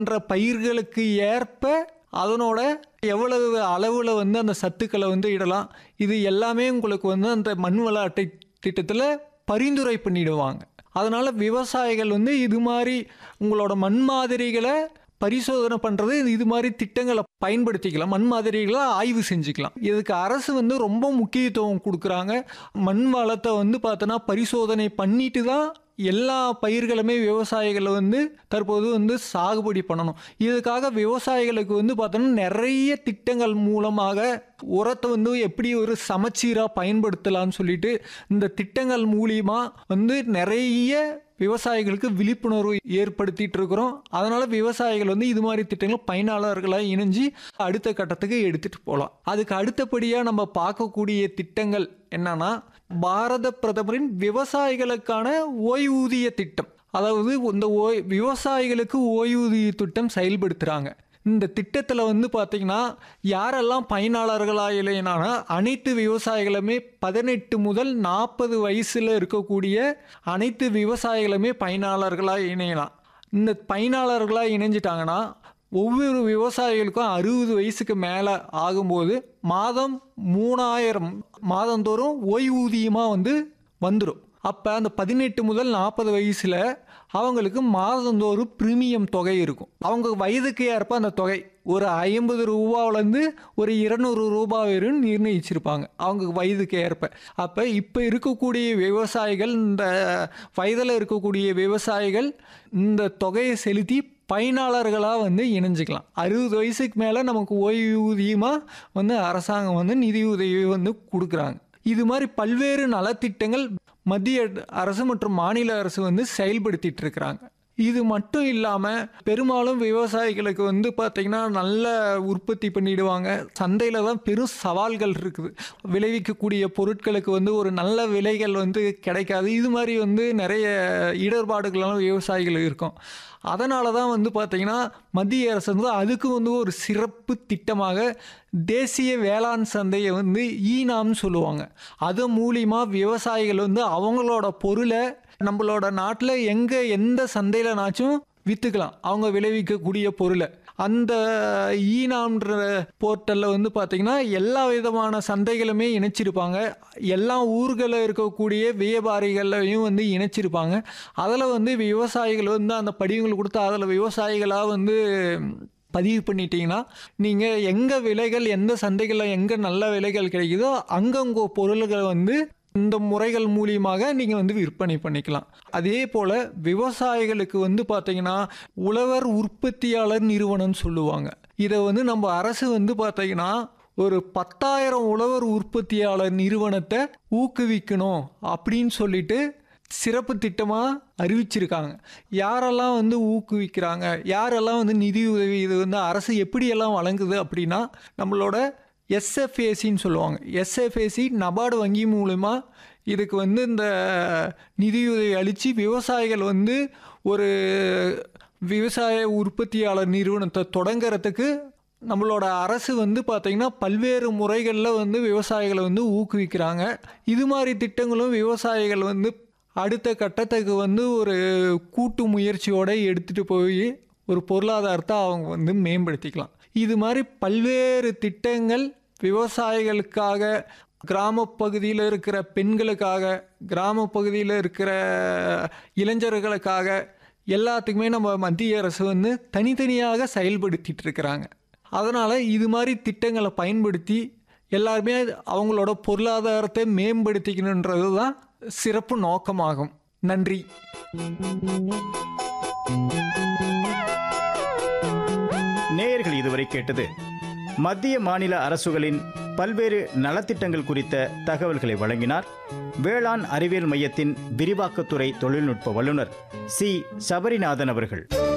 என்ற பயிர்களுக்கு ஏற்ப அதனோட எவ்வளவு அளவில் வந்து அந்த சத்துக்களை வந்து இடலாம் இது எல்லாமே உங்களுக்கு வந்து அந்த மண் வள அட்டை திட்டத்தில் பரிந்துரை பண்ணிடுவாங்க அதனால் விவசாயிகள் வந்து இது மாதிரி உங்களோட மண் மாதிரிகளை பரிசோதனை பண்ணுறது இது மாதிரி திட்டங்களை பயன்படுத்திக்கலாம் மண் மாதிரிகளை ஆய்வு செஞ்சுக்கலாம் இதுக்கு அரசு வந்து ரொம்ப முக்கியத்துவம் கொடுக்குறாங்க மண் வளத்தை வந்து பார்த்தோன்னா பரிசோதனை பண்ணிட்டு தான் எல்லா பயிர்களுமே விவசாயிகளை வந்து தற்போது வந்து சாகுபடி பண்ணணும் இதுக்காக விவசாயிகளுக்கு வந்து பார்த்தோன்னா நிறைய திட்டங்கள் மூலமாக உரத்தை வந்து எப்படி ஒரு சமச்சீராக பயன்படுத்தலாம்னு சொல்லிட்டு இந்த திட்டங்கள் மூலியமா வந்து நிறைய விவசாயிகளுக்கு விழிப்புணர்வு ஏற்படுத்திட்டு இருக்கிறோம் அதனால விவசாயிகள் வந்து இது மாதிரி திட்டங்கள் பயனாளர்களாக இணைஞ்சு அடுத்த கட்டத்துக்கு எடுத்துட்டு போகலாம் அதுக்கு அடுத்தபடியாக நம்ம பார்க்கக்கூடிய திட்டங்கள் என்னன்னா பாரத பிரதமரின் விவசாயிகளுக்கான ஓய்வூதிய திட்டம் அதாவது இந்த ஓய் விவசாயிகளுக்கு ஓய்வூதிய திட்டம் செயல்படுத்துகிறாங்க இந்த திட்டத்தில் வந்து பார்த்தீங்கன்னா யாரெல்லாம் பயனாளர்களாக இல்லைனா அனைத்து விவசாயிகளுமே பதினெட்டு முதல் நாற்பது வயசில் இருக்கக்கூடிய அனைத்து விவசாயிகளுமே பயனாளர்களாக இணையலாம் இந்த பயனாளர்களாக இணைஞ்சிட்டாங்கன்னா ஒவ்வொரு விவசாயிகளுக்கும் அறுபது வயசுக்கு மேலே ஆகும்போது மாதம் மூணாயிரம் மாதந்தோறும் ஓய்வூதியமாக வந்து வந்துடும் அப்போ அந்த பதினெட்டு முதல் நாற்பது வயசில் அவங்களுக்கு மாதந்தோறும் ப்ரீமியம் தொகை இருக்கும் அவங்க வயதுக்கு ஏற்ப அந்த தொகை ஒரு ஐம்பது ரூபாவிலேருந்து ஒரு இருநூறு ரூபா வரையும் நிர்ணயிச்சிருப்பாங்க அவங்க வயதுக்கு ஏற்ப அப்போ இப்போ இருக்கக்கூடிய விவசாயிகள் இந்த வயதில் இருக்கக்கூடிய விவசாயிகள் இந்த தொகையை செலுத்தி பயனாளர்களாக வந்து இணைஞ்சிக்கலாம் அறுபது வயசுக்கு மேலே நமக்கு ஓய்வூதியமாக வந்து அரசாங்கம் வந்து நிதியுதவி வந்து கொடுக்குறாங்க இது மாதிரி பல்வேறு நலத்திட்டங்கள் மத்திய அரசு மற்றும் மாநில அரசு வந்து செயல்படுத்திட்டு இருக்கிறாங்க இது மட்டும் இல்லாமல் பெரும்பாலும் விவசாயிகளுக்கு வந்து பார்த்திங்கன்னா நல்ல உற்பத்தி பண்ணிடுவாங்க சந்தையில் தான் பெரும் சவால்கள் இருக்குது விளைவிக்கக்கூடிய பொருட்களுக்கு வந்து ஒரு நல்ல விலைகள் வந்து கிடைக்காது இது மாதிரி வந்து நிறைய இடர்பாடுகள்லாம் விவசாயிகள் இருக்கும் அதனால தான் வந்து பார்த்திங்கன்னா மத்திய அரசு வந்து அதுக்கு வந்து ஒரு சிறப்பு திட்டமாக தேசிய வேளாண் சந்தையை வந்து ஈனாம்னு சொல்லுவாங்க அது மூலிமா விவசாயிகள் வந்து அவங்களோட பொருளை நம்மளோட நாட்டில் எங்கே எந்த சந்தையிலனாச்சும் விற்றுக்கலாம் அவங்க விளைவிக்கக்கூடிய பொருளை அந்த ஈனாம்ன்ற போர்ட்டலில் வந்து பார்த்திங்கன்னா எல்லா விதமான சந்தைகளுமே இணைச்சிருப்பாங்க எல்லா ஊர்களில் இருக்கக்கூடிய வியாபாரிகளையும் வந்து இணைச்சிருப்பாங்க அதில் வந்து விவசாயிகள் வந்து அந்த படிவங்கள் கொடுத்து அதில் விவசாயிகளாக வந்து பதிவு பண்ணிட்டீங்கன்னா நீங்கள் எங்கே விலைகள் எந்த சந்தைகளில் எங்கே நல்ல விலைகள் கிடைக்குதோ அங்கே உங்கள் பொருள்களை வந்து இந்த முறைகள் மூலியமாக நீங்கள் வந்து விற்பனை பண்ணிக்கலாம் அதே போல் விவசாயிகளுக்கு வந்து பார்த்தீங்கன்னா உழவர் உற்பத்தியாளர் நிறுவனம் சொல்லுவாங்க இதை வந்து நம்ம அரசு வந்து பார்த்தீங்கன்னா ஒரு பத்தாயிரம் உழவர் உற்பத்தியாளர் நிறுவனத்தை ஊக்குவிக்கணும் அப்படின்னு சொல்லிட்டு சிறப்பு திட்டமாக அறிவிச்சிருக்காங்க யாரெல்லாம் வந்து ஊக்குவிக்கிறாங்க யாரெல்லாம் வந்து நிதியுதவி இது வந்து அரசு எப்படியெல்லாம் வழங்குது அப்படின்னா நம்மளோட எஸ்எஃப்ஏசின்னு சொல்லுவாங்க எஸ்எஃப்ஏசி நபார்டு வங்கி மூலமா இதுக்கு வந்து இந்த நிதியுதவி அளித்து விவசாயிகள் வந்து ஒரு விவசாய உற்பத்தியாளர் நிறுவனத்தை தொடங்குறதுக்கு நம்மளோட அரசு வந்து பார்த்திங்கன்னா பல்வேறு முறைகளில் வந்து விவசாயிகளை வந்து ஊக்குவிக்கிறாங்க இது மாதிரி திட்டங்களும் விவசாயிகள் வந்து அடுத்த கட்டத்துக்கு வந்து ஒரு கூட்டு முயற்சியோடு எடுத்துகிட்டு போய் ஒரு பொருளாதாரத்தை அவங்க வந்து மேம்படுத்திக்கலாம் இது மாதிரி பல்வேறு திட்டங்கள் விவசாயிகளுக்காக கிராம பகுதியில் இருக்கிற பெண்களுக்காக கிராம பகுதியில் இருக்கிற இளைஞர்களுக்காக எல்லாத்துக்குமே நம்ம மத்திய அரசு வந்து தனித்தனியாக செயல்படுத்திட்டு இருக்கிறாங்க அதனால் இது மாதிரி திட்டங்களை பயன்படுத்தி எல்லாருமே அவங்களோட பொருளாதாரத்தை மேம்படுத்திக்கணுன்றது தான் சிறப்பு நோக்கமாகும் நன்றி நேயர்கள் இதுவரை கேட்டது மத்திய மாநில அரசுகளின் பல்வேறு நலத்திட்டங்கள் குறித்த தகவல்களை வழங்கினார் வேளாண் அறிவியல் மையத்தின் விரிவாக்கத்துறை தொழில்நுட்ப வல்லுநர் சி சபரிநாதன் அவர்கள்